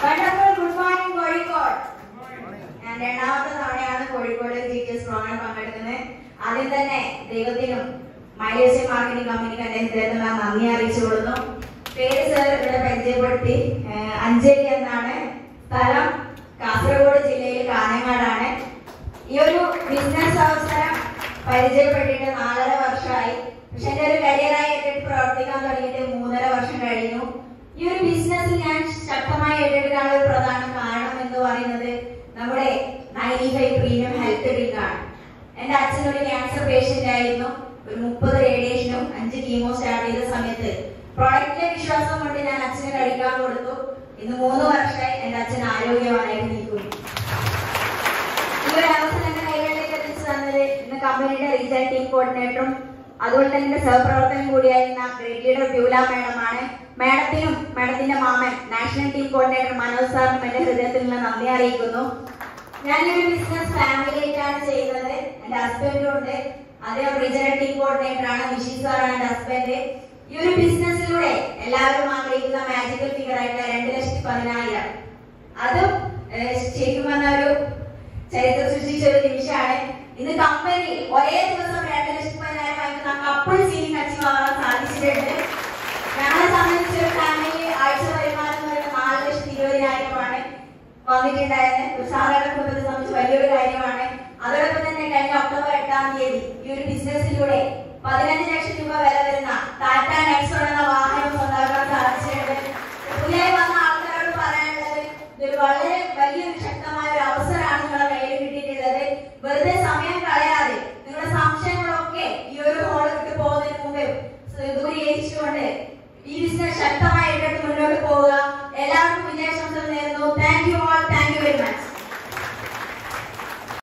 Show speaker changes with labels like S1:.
S1: wonderful good morning Kozhikode ഞാൻ രണ്ടാമത്തെ തവണയാണ് Kozhikode G T S programme പങ്കെടുക്കുന്നത് ആദ്യം തന്നെ ദൈവത്തിനും മൈലേജ് മാർക്കറ്റിംഗ് കമ്പനിക്ക് അദ്ദേഹത്തിന് ഞാൻ നന്ദി അറിയിച്ചു കൊടുക്കുന്നു പേര് സർ ഇവിടെ പരിചയപ്പെടുത്തി ഏഹ് അഞ്ചേരി എന്നാണ് സ്ഥലം കാസർഗോഡ് ജില്ലയിൽ കാഞ്ഞങ്ങാടാണ് ഈ ഒരു ബിസിനസ് അവസരം പരിചയപ്പെട്ടിട്ട് നാലര വർഷമായി പക്ഷെ എന്റെ ഒരു കരിയറായി ഏറ്റെടുത്ത് പ്രവർത്തിക്കാൻ തുടങ്ങിയിട്ട് മൂന്നര വർഷം കഴിഞ്ഞു ഈ ഒരു ബിസിനസ്സിൽ ഞാൻ ശക്തമായി ഏറ്റെടുക്കാനുള്ള ഒരു പ്രധാന കാരണം എന്ന് പറയുന്നത് നമ്മുടെ ninety five premium health drink ആണ് എന്റെ അച്ഛൻ ഒരു ക്യാൻസർ പേഷ്യന്റ് ആയിരുന്നു ഒരു മുപ്പത് റേഡിയേഷനും അഞ്ച് കീമോ സ്റ്റാർട്ട് ചെയ്ത സമയത്ത് പ്രൊഡക്റ്റിലെ വിശ്വാസം കൊണ്ട് ഞാൻ അച്ഛന് കഴിക്കാൻ കൊടുത്തു ഇന്ന് മൂന്ന് വർഷമായി എന്റെ അച്ഛൻ ആരോഗ്യവാനായിട്ട് നിൽക്കുന്നു ഈ ഒരു അവസരം എന്റെ കൈകളിലേക്ക് എത്തിച്ചു തന്നത് ഇന്ന് കമ്പനിയുടെ റീജണൽ ടീം കോർഡിനേറ്ററും അതുപോലെ തന്നെ എന്റെ സഹപ്രവർത്തകൻ കൂടിയായിരുന്ന ഗ്രേഡ് ലീഡർ ബ്യൂല മാഡമാണ് മാഡത്തിനും മാഡത്തിന്റെ മാമൻ നാഷണൽ ടീം കോർഡിനേറ്റർ മനോജ് സാറിനും എന്റെ ഹൃദയത്തിൽ നിന്ന് നന്ദി അറിയിക്കുന്നു ഞാൻ ഈ ഒരു ബിസിനസ് ഫാമിലിയായിട്ടാണ് ചെയ്യുന്നത് എന്റെ ഹസ്ബൻഡും ഉണ്ട് അദ്ദേഹം റീജണൽ ടീം കോർഡിനേറ്റർ ആണ് വിഷി സാറാണ് എന്റെ ഹസ്ബൻഡ് ഈ ഒരു ബിസിനസ്സിലൂടെ എല്ലാവരും ആഗ്രഹിക്കുന്ന മാജിക്കൽ ഫിഗർ ആയിട്ടുള്ള രണ്ട് ലക്ഷത്തി പതിനായിരം അതും ഏഹ്, ശരിക്കും പറഞ്ഞ ഒരു ചരിത്രം സൃഷ്ടിച്ച ഒരു നിമിഷമാണ് ഇന്ന് കമ്പനി ഒരേ ദിവസം രണ്ട് ലക്ഷത്തി പതിനായിരം വാങ്ങിക്കുന്ന കപ്പിൾ സീലിംഗ് അച്ചീവ് ആവാൻ സാധിച്ചിട്ടുണ്ട് ഞങ്ങളെ സംബന്ധിച്ച് ഒരു ഫാമിലി ആഴ്ച വരുമാനം എന്ന് പറയുന്നത് നാല് ലക്ഷത്തി ഇരുപതിനായിരമാണ് വന്നിട്ടുണ്ടായിരുന്നത് ഒരു സാധാരണ കുടുംബത്തെ സംബന്ധിച്ച് വലിയൊരു കാര്യമാണ് അതോടൊപ്പം തന്നെ കഴിഞ്ഞ ഒക്ടോബർ എട്ടാം തീയതി ഈ ഒരു ബിസിനസ്സിലൂടെ പതിനഞ്ച് ലക്ഷം രൂപ വില വരുന്ന ടാറ്റ നെക്സോൺ എന്ന വാഹനം സ്വന്തമാക്കാൻ സാധിച്ചിട്ടുണ്ട് പുതിയതായി വന്ന ആൾക്കാരോട് പറയാനുള്ളത് ഇതൊരു വളരെ വലിയൊരു ശക്തമായ ഒരു അവസരമാണ് നിങ്ങളുടെ